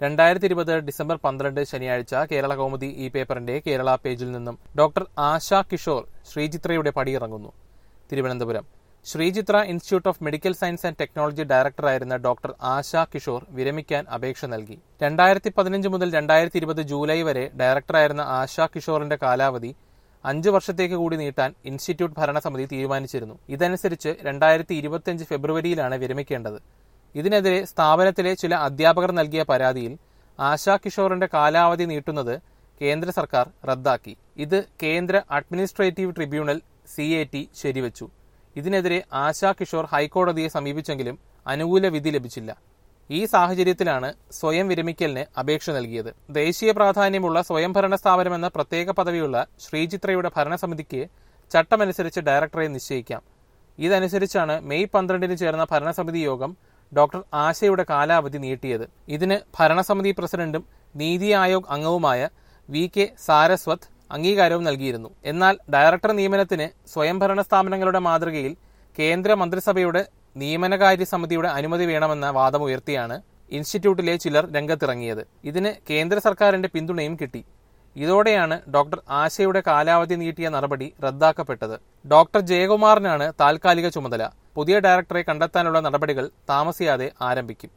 രണ്ടായിരത്തി ഇരുപത് ഡിസംബർ പന്ത്രണ്ട് ശനിയാഴ്ച കേരള കൗമുദി ഈ പേപ്പറിന്റെ കേരള പേജിൽ നിന്നും ഡോക്ടർ ആശ കിഷോർ ശ്രീചിത്രയുടെ പടിയിറങ്ങുന്നു Thiruvananthapuram Sreechitra institute of medical science and technology ഡയറക്ടറായിരുന്ന ഡോക്ടർ ആശ കിഷോർ വിരമിക്കാൻ അപേക്ഷ നൽകി രണ്ടായിരത്തി പതിനഞ്ച് മുതൽ രണ്ടായിരത്തി ഇരുപത് ജൂലൈ വരെ ഡയറക്ടറായിരുന്ന ആശ കിഷോറിന്റെ കാലാവധി അഞ്ച് വർഷത്തേക്ക് കൂടി നീട്ടാൻ ഇൻസ്റ്റിറ്റ്യൂട്ട് ഭരണസമിതി തീരുമാനിച്ചിരുന്നു ഇതനുസരിച്ച് രണ്ടായിരത്തി ഇരുപത്തിയഞ്ച് ഫെബ്രുവരിയിലാണ് വിരമിക്കേണ്ടത് ഇതിനെതിരെ സ്ഥാപനത്തിലെ ചില അധ്യാപകർ നൽകിയ പരാതിയിൽ ആശാ കിഷോറിന്റെ കാലാവധി നീട്ടുന്നത് കേന്ദ്ര സർക്കാർ റദ്ദാക്കി ഇത് കേന്ദ്ര administrative tribunal C A T ശരിവച്ചു ഇതിനെതിരെ ആശാ കിഷോർ ഹൈക്കോടതിയെ സമീപിച്ചെങ്കിലും അനുകൂല വിധി ലഭിച്ചില്ല ഈ സാഹചര്യത്തിലാണ് സ്വയം വിരമിക്കലിന് അപേക്ഷ നൽകിയത് ദേശീയ പ്രാധാന്യമുള്ള സ്വയംഭരണ സ്ഥാപനമെന്ന പ്രത്യേക പദവിയുള്ള ശ്രീചിത്രയുടെ ഭരണസമിതിക്ക് ചട്ടമനുസരിച്ച് ഡയറക്ടറെ നിശ്ചയിക്കാം ഇതനുസരിച്ചാണ് മെയ് പന്ത്രണ്ടിന് ചേർന്ന ഭരണസമിതി യോഗം ഡോക്ടർ ആശയുടെ കാലാവധി നീട്ടിയത് ഇതിന് ഭരണസമിതി പ്രസിഡന്റും നീതി ആയോഗ് അംഗവുമായ വി കെ സാരസ്വത് അംഗീകാരവും നൽകിയിരുന്നു എന്നാൽ ഡയറക്ടർ നിയമനത്തിന് സ്വയംഭരണ സ്ഥാപനങ്ങളുടെ മാതൃകയിൽ കേന്ദ്ര മന്ത്രിസഭയുടെ നിയമനകാര്യ സമിതിയുടെ അനുമതി വേണമെന്ന വാദമുയർത്തിയാണ് ഇൻസ്റ്റിറ്റ്യൂട്ടിലെ ചിലർ രംഗത്തിറങ്ങിയത് ഇതിന് കേന്ദ്ര സർക്കാരിന്റെ പിന്തുണയും കിട്ടി ഇതോടെയാണ് ഡോക്ടർ ആശയുടെ കാലാവധി നീട്ടിയ നടപടി റദ്ദാക്കപ്പെട്ടത് ഡോക്ടർ ജയകുമാറിനാണ് താൽക്കാലിക ചുമതല പുതിയ ഡയറക്ടറെ കണ്ടെത്താനുള്ള നടപടികൾ താമസിയാതെ ആരംഭിക്കും